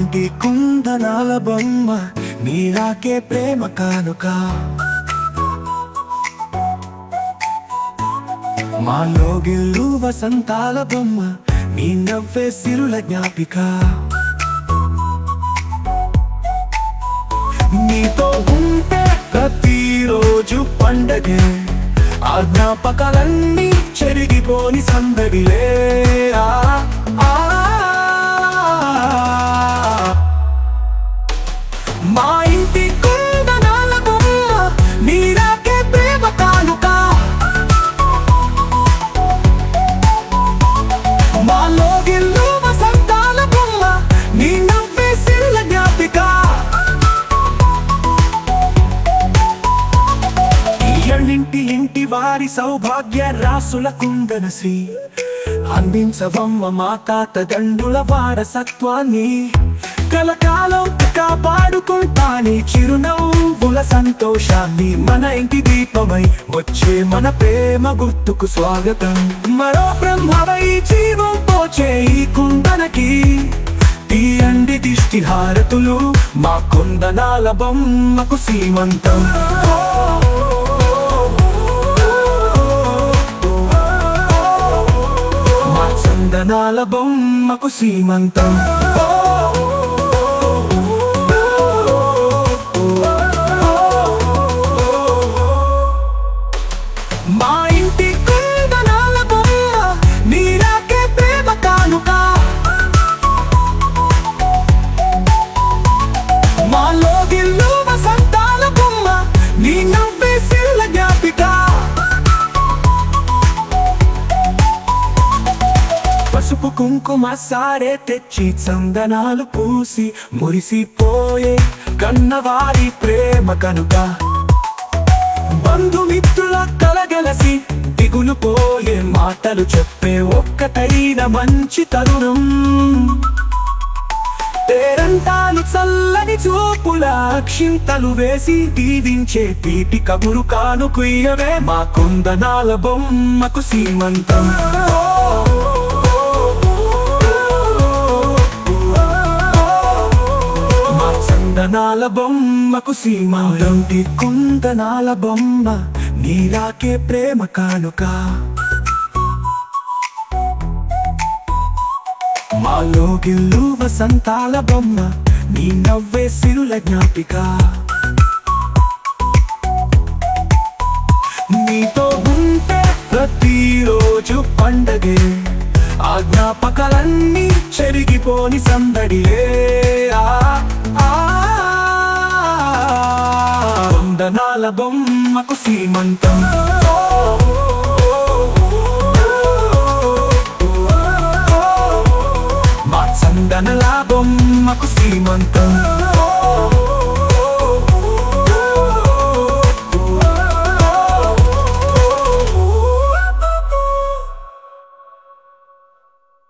ఇంటి కుందనాల బొమ్మ నీరాకే ప్రేమ కానుక మాలో గిల్లు వసంతాల బొమ్మ నీ నవ్వే సిరుల జ్ఞాపిక నీతో ఉంటే ప్రతిరోజు పండగే ఆ జ్ఞాపకాలన్నీ చెరిగిపోని సందడిలే ఆ, ఆ. మా ఇంటి కుందనాల బొమ్మ నీరాకే ప్రేమ కానుక మాలో గిల్లు వసంతాల బొమ్మ నీ నవ్వే సిరుల జ్ఞాపిక ఎళ్ళింటి ఇంటి వారి సౌభాగ్య రాసుల కుందనసి అందించవమ్మ మా తాత దండుల వారసత్వాన్ని కలకాలం కాపాడుకుంటాని చిరునవ్వుల సంతోషాన్ని మన ఇంటి దీపమై వచ్చే మన ప్రేమ గుర్తుకు స్వాగతం మరో బ్రహ్మవై జీవం పోచే ఈ కుందనకి తీయండి దిష్టి హారతులు మా కుందనాల బొమ్మకు సీమంతం మా చందనాల బొమ్మకు సీమంతం మా ఇంటి కుందనాల బొమ్మ నీరాకే ప్రేమ కానుక మాలో గిల్లు వసంతాల బొమ్మ నీ నవ్వే సిల్ల జ్ఞాపిక పసుపు కుంకుమ సారే తెచ్చి చందనాలు పూసి మురిసిపోయే కన్నవారి ప్రేమ కనుక బంధుమిత్రుల కలగలసి దిగులు పోయే మాటలు చెప్పే ఒక్కటైన మంచి తరుణం పేరంటాలు చల్లని చూపుల అక్షింతలు వేసి దీవించే తీపి కబురు కానుకుయ్యవే మా కుందనాల బొమ్మకు సీమంతం మా చందనాల బొమ్మకు సీమంతం టీ కుందనాల బొమ్మ నీరాకే ప్రేమ కానుక మాలో గిల్లు వసంతాల బొమ్మ నీ నవ్వే సిరుల జ్ఞాపిక నీతో ఉంటే ప్రతిరోజు పండగే ఆ జ్ఞాపకాలన్నీ చెరిగిపోని సందడిలే ఆ, ఆ. వందనాల బొమ్మకు సీమంతం మా చందన లాభమ్మకు శ్రీమంతం